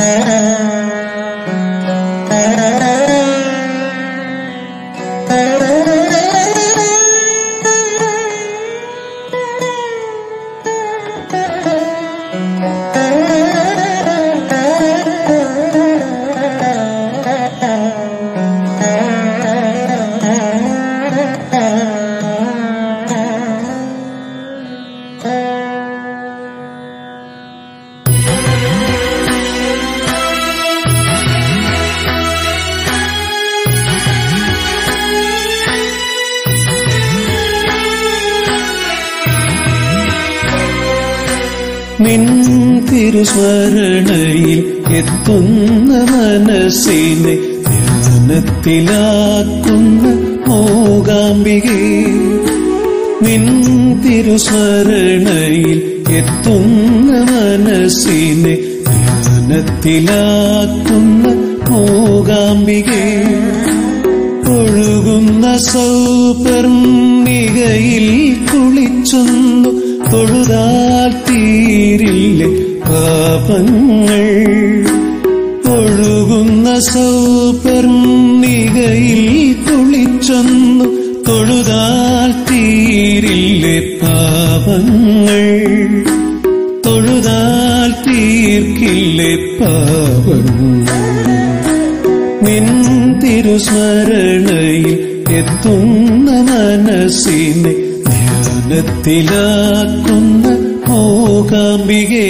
നിൻ തിരുസ്മരണയിൽ എത്തുന്ന മനസ്സിനെ ധ്യാനത്തിലാക്കുന്ന മൂകാംബികേ നിൻ തിരുസ്മരണയിൽ എത്തുന്ന മനസ്സിനെ ധ്യാനത്തിലാക്കുന്ന മൂകാംബികേ ഒഴുകുന്ന സൗപർണികയിൽ കുളിച്ചൊന്നു തൊഴുതാൽ തീരില്ലേ പാപങ്ങൾ ഒഴുകുന്ന സൗപർണികയിൽ കുളിച്ചൊന്നു തൊഴുതാൽ തീരില്ലേ പാപങ്ങൾ തൊഴുതാൽ തീർക്കില്ലേ പാപങ്ങൾ നിൻ തിരുസ്മരണയിൽ എത്തുന്ന മനസ്സിനെ ധ്യാനത്തിലാക്കുന്ന മൂകാംബികേ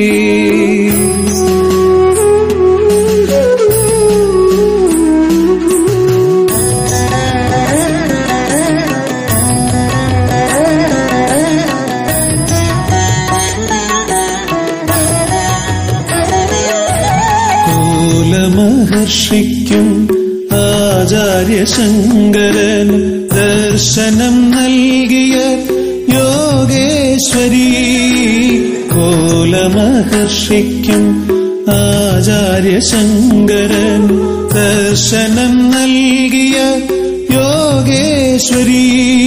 മൂലമഹർഷിക്കും ആചാര്യശങ്കരനും ദർശനം നൽകിയ യോഗേശ്വരി കോലമഹർഷിക്കും ആചാര്യശങ്കരൻ ദർശനം നൽകിയ യോഗേശ്വരി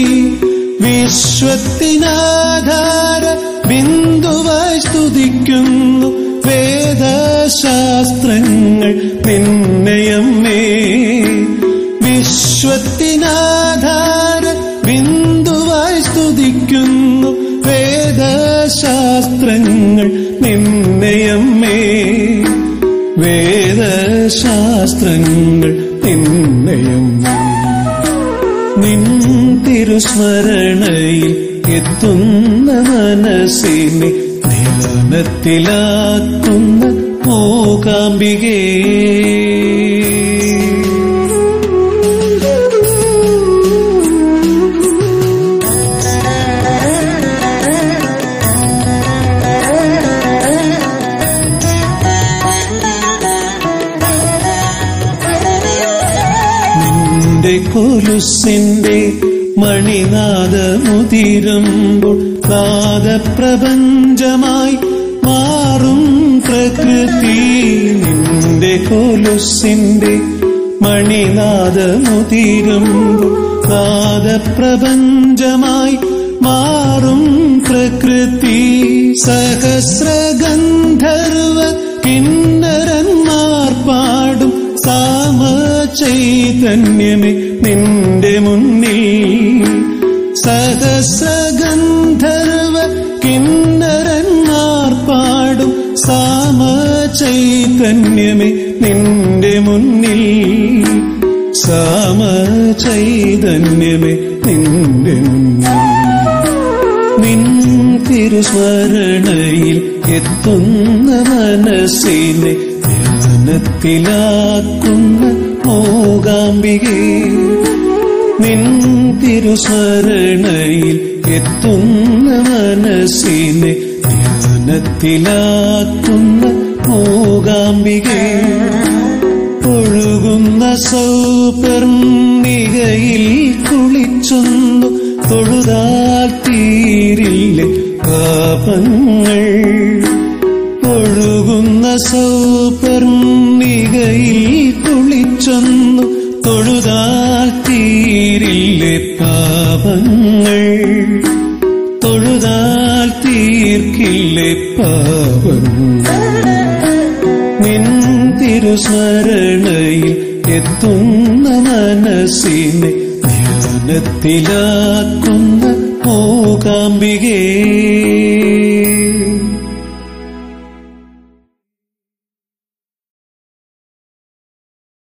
വിശ്വത്തിനാധാര ബിന്ദുവായി സ്തുതിക്കുന്നു വേദശാസ്ത്രങ്ങൾ നിന്നയമ്മേ വിശ്വത്തിനാധാര ബിന്ദുവായി സ്തുതിക്കുന്നു വേദശാസ്ത്രങ്ങൾ നിന്നയമ്മേ വേദശാസ്ത്രങ്ങൾ നിന്നയമ്മേ നിൻ തിരുസ്മരണയിൽ എത്തുന്ന മനസ്സിനെ ധ്യാനത്തിലാക്കുന്ന മൂകാംബികേ നിന്റെ കൊലുസിന്റെ മണിനാദമുതിരുമ്പോൾ നാദപ്രപഞ്ചമായി മാറും പ്രകൃതി നിന്റെ കൊലുസിന്റെ മണിനാദമുതിരുമ്പോൾ നാദപ്രപഞ്ചമായി മാറും പ്രകൃതി സഹസ്രഗന്ധർവ കിന്നരന്മാർ പാടും സാമ ചൈതന്യമേ നിന്റെ മുന്നിൽ സഹസ്രഗന്ധർവ കിന്നരന്മാർ പാടും സാമ ചൈതന്യമേ നിന്റെ മുന്നിൽ സാമ ചൈതന്യമേ നിന്റെ മുന്നിൽ നിൻ തിരുസ്മരണയിൽ എത്തുന്ന മനസ്സിനെ ധ്യാനത്തിലാക്കുന്ന മൂകാംബികേ നിൻ തിരുസ്മരണയിൽ എത്തുന്ന മനസ്സിനെ ധ്യാനത്തിലാക്കുന്ന മൂകാംബികേ ഒഴുകുന്ന സൗപർണികയിൽ കുളിച്ചൊന്നു തൊഴുതാൽ തീരില്ലേ പാപങ്ങൾ ഒഴുകുന്ന സൗപർണികയിൽ കുളിച്ചൊന്നു തൊഴുതാൽ തീരില്ലേ പാപങ്ങൾ തൊഴുതാൽ തീർക്കില്ലേ പാപങ്ങൾ നിൻ തിരുസ്മരണയിൽ എത്തുന്ന മനസ്സിനെ ധ്യാനത്തിലാക്കുന്ന മൂകാംബികേ